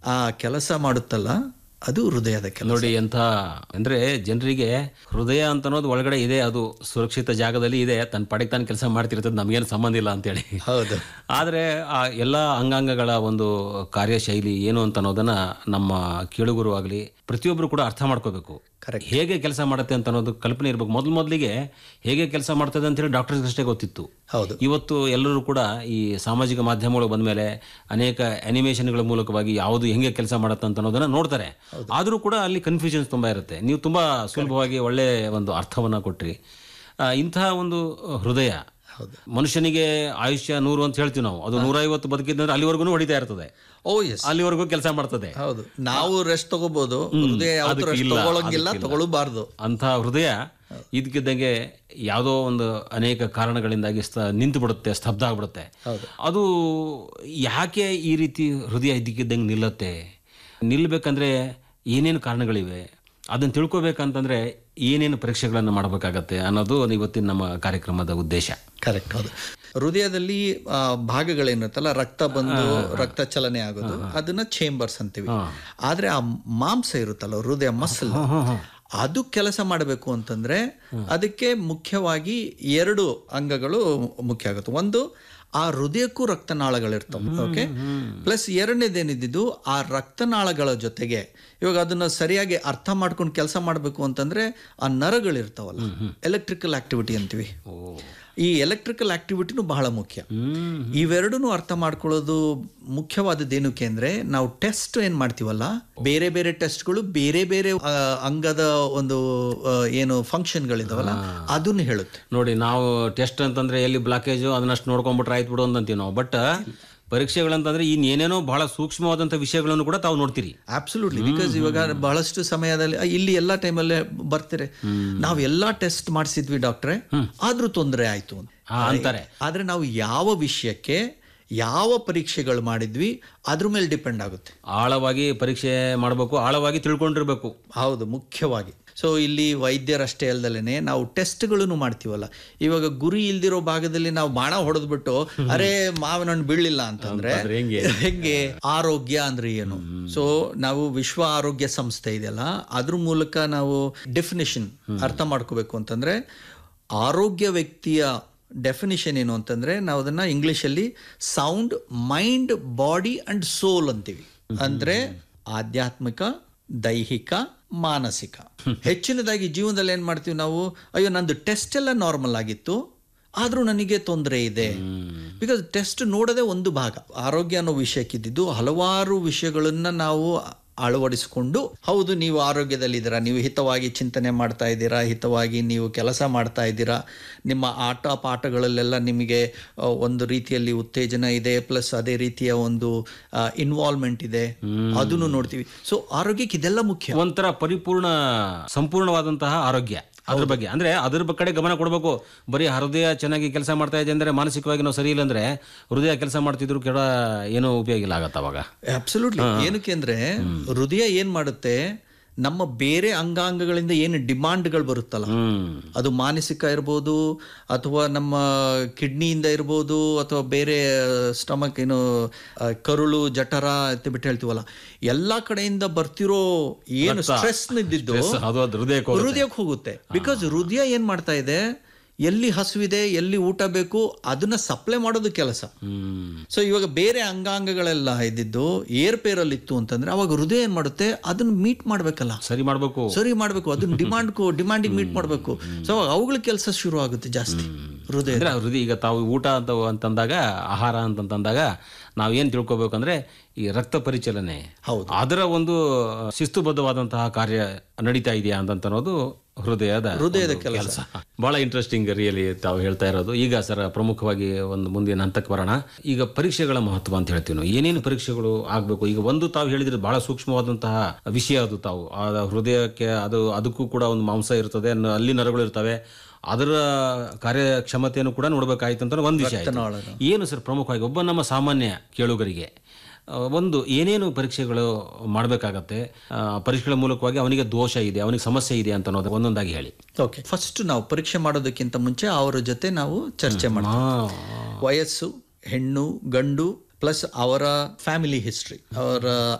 ಆ ಕೆಲಸ ಮಾಡುತ್ತಲ್ಲ ಅದು ಹೃದಯದ ಕೆಲಸ ನೋಡಿ ಎಂಥ ಅಂದ್ರೆ ಜನರಿಗೆ ಹೃದಯ ಅಂತ ಅನ್ನೋದು ಒಳಗಡೆ ಇದೆ ಅದು ಸುರಕ್ಷಿತ ಜಾಗದಲ್ಲಿ ಇದೆ ತನ್ನ ಪಡೆಗೆ ತಾನು ಕೆಲಸ ಮಾಡ್ತಿರ್ತದೆ ನಮಗೇನು ಸಂಬಂಧ ಇಲ್ಲ ಅಂತೇಳಿ ಹೌದು ಆದರೆ ಆ ಎಲ್ಲ ಅಂಗಾಂಗಗಳ ಒಂದು ಕಾರ್ಯಶೈಲಿ ಏನು ಅಂತ ಅನ್ನೋದನ್ನ ನಮ್ಮ ಕೇಳುಗರು ಆಗಲಿ ಪ್ರತಿಯೊಬ್ಬರು ಕೂಡ ಅರ್ಥ ಮಾಡ್ಕೋಬೇಕು Correct. ಹೇಗೆ ಕೆಲಸ ಮಾಡುತ್ತೆ ಅಂತ ಅನ್ನೋದು ಕಲ್ಪನೆ ಇರಬೇಕು ಮೊದಲು ಮೊದಲಿಗೆ ಹೇಗೆ ಕೆಲಸ ಮಾಡ್ತದೆ ಅಂತೇಳಿ ಡಾಕ್ಟರ್ಸ್ ಅಷ್ಟೇ ಗೊತ್ತಿತ್ತು ಹೌದು ಇವತ್ತು ಎಲ್ಲರೂ ಕೂಡ ಈ ಸಾಮಾಜಿಕ ಮಾಧ್ಯಮಗಳು ಬಂದಮೇಲೆ ಅನೇಕ ಅನಿಮೇಷನ್ಗಳ ಮೂಲಕವಾಗಿ ಯಾವುದು ಹೆಂಗೆ ಕೆಲಸ ಮಾಡುತ್ತೆ ಅಂತ ಅನ್ನೋದನ್ನ ನೋಡ್ತಾರೆ ಆದರೂ ಕೂಡ ಅಲ್ಲಿ ಕನ್ಫ್ಯೂಷನ್ಸ್ ತುಂಬ ಇರುತ್ತೆ ನೀವು ತುಂಬ ಸುಲಭವಾಗಿ ಒಳ್ಳೆ ಒಂದು ಅರ್ಥವನ್ನ ಕೊಟ್ರಿ ಆ, ಇಂತಹ ಒಂದು ಹೃದಯ ಮನುಷ್ಯನಿಗೆ ಆಯುಷ್ಯ ನೂರು ಅಂತ ಹೇಳ್ತೀವಿ ನಾವು ಅದು ನೂರೈವತ್ತು ಬದುಕಿದ್ರೆ ಅಲ್ಲಿವರೆಗೂ ಹೊಡಿತಾ ಇರ್ತದೆ ಓ ಎಸ್ ಅಲ್ಲಿವರೆಗೂ ಕೆಲಸ ಮಾಡ್ತದೆ ಹೌದು ನಾವು ರೆಸ್ಟ್ ತಗೋಬಹುದು ಹೃದಯ ಯಾವತ್ತೂ ರೆಸ್ಟ್ ತಗೊಳಂಗಿಲ್ಲ ತಗೊಳ್ಳಬಾರ್ದು ಅಂಥ ಹೃದಯ ಇದಕ್ಕಿದ್ದಂಗೆ ಯಾವುದೋ ಒಂದು ಅನೇಕ ಕಾರಣಗಳಿಂದಾಗಿ ಸ್ಥ ನಿಂತು ಬಿಡುತ್ತೆ ಸ್ತಬ್ಧ ಆಗ್ಬಿಡುತ್ತೆ ಅದು ಯಾಕೆ ಈ ರೀತಿ ಹೃದಯ ಇದ್ದಕ್ಕಿದ್ದಂಗೆ ನಿಲ್ಲುತ್ತೆ ನಿಲ್ಲಬೇಕಂದ್ರೆ ಏನೇನು ಕಾರಣಗಳಿವೆ ಅದನ್ನು ತಿಳ್ಕೊಬೇಕಂತಂದ್ರೆ ಏನೇನು ಪರೀಕ್ಷೆಗಳನ್ನು ಮಾಡಬೇಕಾಗತ್ತೆ ಅನ್ನೋದು ಇವತ್ತಿನ ನಮ್ಮ ಕಾರ್ಯಕ್ರಮದ ಉದ್ದೇಶ ಕರೆಕ್ಟ್ ಹೌದು ಹೃದಯದಲ್ಲಿ ಆ, ಭಾಗಗಳೇನಿರುತ್ತಲ್ಲ ರಕ್ತ ಬಂದು ರಕ್ತ ಚಲನೆ ಆಗೋದು ಅದನ್ನ ಚೇಂಬರ್ಸ್ ಅಂತೀವಿ ಆದ್ರೆ ಆ ಮಾಂಸ ಇರುತ್ತಲ್ಲ ಹೃದಯ ಮಸಲ್ ಅದು ಕೆಲಸ ಮಾಡಬೇಕು ಅಂತಂದ್ರೆ ಅದಕ್ಕೆ ಮುಖ್ಯವಾಗಿ ಎರಡು ಅಂಗಗಳು ಮುಖ್ಯ ಆಗುತ್ತೆ ಒಂದು ಆ ಹೃದಯಕ್ಕೂ ರಕ್ತನಾಳಗಳಿರ್ತವೆ ಓಕೆ ಪ್ಲಸ್ ಎರಡನೇದೇನಿದ್ದು ಆ ರಕ್ತನಾಳಗಳ ಜೊತೆಗೆ ಇವಾಗ ಅದನ್ನ ಸರಿಯಾಗಿ ಅರ್ಥ ಮಾಡ್ಕೊಂಡು ಕೆಲಸ ಮಾಡಬೇಕು ಅಂತಂದ್ರೆ ಆ ನರಗಳಿರ್ತಾವಲ್ಲ ಎಲೆಕ್ಟ್ರಿಕಲ್ ಆಕ್ಟಿವಿಟಿ ಅಂತೀವಿ ಈ ಎಲೆಕ್ಟ್ರಿಕಲ್ ಆಕ್ಟಿವಿಟಿನೂ ಬಹಳ ಮುಖ್ಯ ಇವೆರಡೂ ಅರ್ಥ ಮಾಡ್ಕೊಳ್ಳೋದು ಮುಖ್ಯವಾದದ್ದು ಏನಕ್ಕೆ ಅಂದ್ರೆ ನಾವು ಟೆಸ್ಟ್ ಏನ್ ಮಾಡ್ತೀವಲ್ಲ ಬೇರೆ ಬೇರೆ ಟೆಸ್ಟ್ಗಳು ಬೇರೆ ಬೇರೆ ಆ, ಅಂಗದ ಒಂದು ಆ, ಏನು ಫಂಕ್ಷನ್ಗಳಿದಾವಲ್ಲ ಅದನ್ನ ಹೇಳುತ್ತೆ ನೋಡಿ ನಾವು ಟೆಸ್ಟ್ ಅಂತಂದ್ರೆ ಎಲ್ಲಿ ಬ್ಲಾಕೇಜು ಅದನ್ನಷ್ಟು ನೋಡ್ಕೊಂಡ್ಬಿಟ್ರೆ ಆಯ್ತು ಬಿಡು ಅಂತೀವಿ ನಾವು ಬಟ್ ಪರೀಕ್ಷೆಗಳಂತಂದ್ರೆ ಇನ್ನೇನೇನೋ ಬಹಳ ಸೂಕ್ಷ್ಮವಾದಂಥ ವಿಷಯಗಳನ್ನು ಕೂಡ ತಾವು ನೋಡ್ತೀರಿ ಅಬ್ಸಲ್ಯೂಟ್ಲಿ ಬಿಕಾಸ್ ಇವಾಗ ಬಹಳಷ್ಟು ಸಮಯದಲ್ಲಿ ಆ, ಇಲ್ಲಿ ಎಲ್ಲಾ ಟೈಮಲ್ಲೇ ಬರ್ತಾರೆ ನಾವು ಎಲ್ಲಾ ಟೆಸ್ಟ್ ಮಾಡಿಸಿದ್ವಿ ಡಾಕ್ಟ್ರೆ ಆದ್ರೂ ತೊಂದರೆ ಆಯ್ತು ಅಂತ. ಹಾ, ಅಂತಾರೆ ಆದ್ರೆ ನಾವು ಯಾವ ವಿಷಯಕ್ಕೆ ಯಾವ ಪರೀಕ್ಷೆಗಳು ಮಾಡಿದ್ವಿ ಅದ್ರ ಮೇಲೆ ಡಿಪೆಂಡ್ ಆಗುತ್ತೆ ಆಳವಾಗಿ ಪರೀಕ್ಷೆ ಮಾಡಬೇಕು ಆಳವಾಗಿ ತಿಳ್ಕೊಂಡಿರ್ಬೇಕು ಹೌದು ಮುಖ್ಯವಾಗಿ ಸೊ ಇಲ್ಲಿ ವೈದ್ಯರಷ್ಟೇ ಅಲ್ದಲೇನೆ ನಾವು ಟೆಸ್ಟ್ಗಳನ್ನು ಮಾಡ್ತೀವಲ್ಲ ಇವಾಗ ಗುರಿ ಇಲ್ದಿರೋ ಭಾಗದಲ್ಲಿ ನಾವು ಬಾಣ ಹೊಡೆದ್ಬಿಟ್ಟು ಅರೆ ಮಾವಿನ ಹಣ್ಣು ಬೀಳಿಲ್ಲ ಅಂತಂದ್ರೆ ಅದ್ರೆ ಹೆಂಗೆ? ಹೆಂಗೆ ಆರೋಗ್ಯ ಅಂದ್ರೆ ಏನು ಸೊ ನಾವು ವಿಶ್ವ ಆರೋಗ್ಯ ಸಂಸ್ಥೆ ಇದೆಯಲ್ಲ ಅದ್ರ ಮೂಲಕ ನಾವು ಡೆಫಿನಿಷನ್ ಅರ್ಥ ಮಾಡ್ಕೋಬೇಕು ಅಂತಂದ್ರೆ ಆರೋಗ್ಯ ವ್ಯಕ್ತಿಯ ಡೆಫಿನಿಷನ್ ಏನು ಅಂತಂದ್ರೆ ನಾವು ಅದನ್ನ ಇಂಗ್ಲಿಷಲ್ಲಿ sound mind body and soul ಅಂತೀವಿ ಅಂದ್ರೆ ಆಧ್ಯಾತ್ಮಿಕ ದೈಹಿಕ ಮಾನಸಿಕ ಹೆಚ್ಚಿನದಾಗಿ ಜೀವನದಲ್ಲಿ ಏನ್ ಮಾಡ್ತೀವಿ ನಾವು ಅಯ್ಯೋ ನಂದು ಟೆಸ್ಟ್ ಎಲ್ಲ ನಾರ್ಮಲ್ ಆಗಿತ್ತು ಆದ್ರೂ ನನಗೆ ತೊಂದರೆ ಇದೆ ಬಿಕಾಸ್ ಟೆಸ್ಟ್ ನೋಡೋದೇ ಒಂದು ಭಾಗ ಆರೋಗ್ಯ ಅನ್ನೋ ವಿಷಯಕ್ಕಿದ್ದು ಹಲವಾರು ವಿಷಯಗಳನ್ನ ನಾವು ಅಳವಡಿಸಿಕೊಂಡು ಹೌದು ನೀವು ಆರೋಗ್ಯದಲ್ಲಿದ್ದೀರಾ ನೀವು ಹಿತವಾಗಿ ಚಿಂತನೆ ಮಾಡ್ತಾ ಇದ್ದೀರಾ ಹಿತವಾಗಿ ನೀವು ಕೆಲಸ ಮಾಡ್ತಾ ಇದ್ದೀರಾ ನಿಮ್ಮ ಆಟ ಪಾಠಗಳಲ್ಲೆಲ್ಲ ನಿಮಗೆ ಆ, ಒಂದು ರೀತಿಯಲ್ಲಿ ಉತ್ತೇಜನ ಇದೆ ಪ್ಲಸ್ ಅದೇ ರೀತಿಯ ಒಂದು ಇನ್ವಾಲ್ವ್ಮೆಂಟ್ ಇದೆ ಅದನ್ನು ನೋಡ್ತೀವಿ ಸೊ ಆರೋಗ್ಯಕ್ಕೆ ಇದೆಲ್ಲ ಮುಖ್ಯ ಒಂಥರ ಪರಿಪೂರ್ಣ ಸಂಪೂರ್ಣವಾದಂತಹ ಆರೋಗ್ಯ ಅದ್ರ ಬಗ್ಗೆ ಅಂದ್ರೆ ಅದ್ರ ಬ- ಕಡೆ ಗಮನ ಕೊಡಬೇಕು ಬರೀ ಹೃದಯ ಚೆನ್ನಾಗಿ ಕೆಲಸ ಮಾಡ್ತಾ ಇದೆ ಅಂದ್ರೆ ಮಾನಸಿಕವಾಗಿ ನಾವು ಸರಿ ಇಲ್ಲ ಅಂದ್ರೆ ಹೃದಯ ಕೆಲಸ ಮಾಡ್ತಿದ್ರು ಕೆಡ ಏನೋ ಉಪಯೋಗ ಇಲ್ಲ ಆಗತ್ತ ಅವಾಗ ಅಬ್ಸಲ್ಯೂಟ್ಲಿ ಏನಕ್ಕೆ ಅಂದ್ರೆ ಹೃದಯ ಏನ್ ಮಾಡುತ್ತೆ ನಮ್ಮ ಬೇರೆ ಅಂಗಾಂಗಗಳಿಂದ ಏನು ಡಿಮಾಂಡ್ಗಳು ಬರುತ್ತಲ್ಲ ಹ್ಮ್ ಅದು ಮಾನಸಿಕ ಇರ್ಬೋದು ಅಥವಾ ನಮ್ಮ ಕಿಡ್ನಿಯಿಂದ ಇರ್ಬೋದು ಅಥವಾ ಬೇರೆ ಸ್ಟಮಕ್ ಏನು ಆ, ಕರುಳು ಜಠರ ಅಂತ ಬಿಟ್ಟು ಹೇಳ್ತೀವಲ್ಲ ಎಲ್ಲಾ ಕಡೆಯಿಂದ ಬರ್ತಿರೋ ಏನು ಸ್ಟ್ರೆಸ್ ಇದ್ದಿದ್ದು ಅದು ಅದು ಹೃದಯಕ್ಕೆ ಹೋಗುತ್ತೆ. ಹೃದಯಕ್ಕೆ ಹೋಗುತ್ತೆ ಬಿಕಾಸ್ ಹೃದಯ ಏನ್ ಮಾಡ್ತಾ ಇದೆ ಎಲ್ಲಿ ಹಸುವಿದೆ ಎಲ್ಲಿ ಊಟ ಬೇಕು ಅದನ್ನ ಸಪ್ಲೈ ಮಾಡೋದು ಕೆಲಸ ಹ್ಮ್ ಸೊ ಇವಾಗ ಬೇರೆ ಅಂಗಾಂಗಗಳೆಲ್ಲ ಇದ್ದಿದ್ದು ಏರ್ಪೇರಲ್ಲಿ ಇತ್ತು ಅಂತಂದ್ರೆ ಅವಾಗ ಹೃದಯ ಏನ್ ಮಾಡುತ್ತೆ ಅದನ್ನ ಮೀಟ್ ಮಾಡ್ಬೇಕಲ್ಲ ಸರಿ ಮಾಡ್ಬೇಕು ಸರಿ ಮಾಡ್ಬೇಕು ಅದನ್ನ ಡಿಮಾಂಡ್ ಡಿಮಾಂಡಿಗೆ ಮೀಟ್ ಮಾಡ್ಬೇಕು ಸೊ ಅವುಗಳ ಕೆಲಸ ಶುರು ಆಗುತ್ತೆ ಜಾಸ್ತಿ ಹೃದಯ ಅಂದ್ರೆ ಹೃದಯ ಈಗ ತಾವು ಊಟ ಅಂತ ಅಂತಂದಾಗ ಆಹಾರ ಅಂತಂದಾಗ ನಾವು ಏನು ತಿಳ್ಕೊಬೇಕಂದ್ರೆ ಈ ರಕ್ತ ಪರಿಚಲನೆ ಹೌದು. ಅದರ ಒಂದು ಶಿಸ್ತುಬದ್ಧವಾದಂತಹ ಕಾರ್ಯ ನಡೀತಾ ಇದೆಯಾ ಅಂತ ಅನ್ನೋದು ಹೃದಯದ ಹೃದಯದ ಒಂದು ಕೆಲಸ ಬಹಳ ಇಂಟ್ರೆಸ್ಟಿಂಗ್ ರಿಯಲಿ ತಾವು ಹೇಳ್ತಾ ಇರೋದು ಈಗ ಸರ್ ಪ್ರಮುಖವಾಗಿ ಒಂದು ಮುಂದಿನ ಹಂತಕ್ಕೆ ಬರೋಣ ಈಗ ಪರೀಕ್ಷೆಗಳ ಮಹತ್ವ ಅಂತ ಹೇಳ್ತೀವಿ ನಾವು ಏನೇನು ಪರೀಕ್ಷೆಗಳು ಆಗಬೇಕು ಈಗ ಒಂದು ತಾವು ಹೇಳಿದ್ರೆ ಬಹಳ ಸೂಕ್ಷ್ಮವಾದಂತಹ ವಿಷಯ ಅದು ತಾವು ಆ ಹೃದಯಕ್ಕೆ ಅದು ಅದಕ್ಕೂ ಕೂಡ ಒಂದು ಮಾಂಸ ಇರ್ತದೆ ನ- ಅಲ್ಲಿ ನರಗಳು ಇರ್ತವೆ ಅದರ ಕಾರ್ಯಕ್ಷಮತೆಯನ್ನು ಕೂಡ ನೋಡ್ಬೇಕಾಯ್ತು ಅಂತ ಒಂದು ವಿಷಯ ಆಯ್ತು. ರಕ್ತನಾಳಗಳು. ಏನು ಸರ್ ಪ್ರಮುಖವಾಗಿ ಒಬ್ಬ ನಮ್ಮ ಸಾಮಾನ್ಯ ಕೇಳುಗರಿಗೆ ಆ, ಒಂದು ಏನೇನು ಪರೀಕ್ಷೆಗಳು ಮಾಡಬೇಕಾಗತ್ತೆ ಪರೀಕ್ಷೆಗಳ ಮೂಲಕವಾಗಿ ಅವನಿಗೆ ದೋಷ ಇದೆ ಅವನಿಗೆ ಸಮಸ್ಯೆ ಇದೆ ಅಂತ ಅನ್ನೋದು ಒಂದೊಂದಾಗಿ ಹೇಳಿ ಓಕೆ ಫಸ್ಟ್ ನಾವು ಪರೀಕ್ಷೆ ಮಾಡೋದಕ್ಕಿಂತ ಮುಂಚೆ ಅವರ ಜೊತೆ ನಾವು ಚರ್ಚೆ ಮಾಡ್ತೀವಿ ವಯಸ್ಸು ಹೆಣ್ಣು ಗಂಡು ಪ್ಲಸ್ ಅವರ ಫ್ಯಾಮಿಲಿ ಹಿಸ್ಟ್ರಿ ಅವರ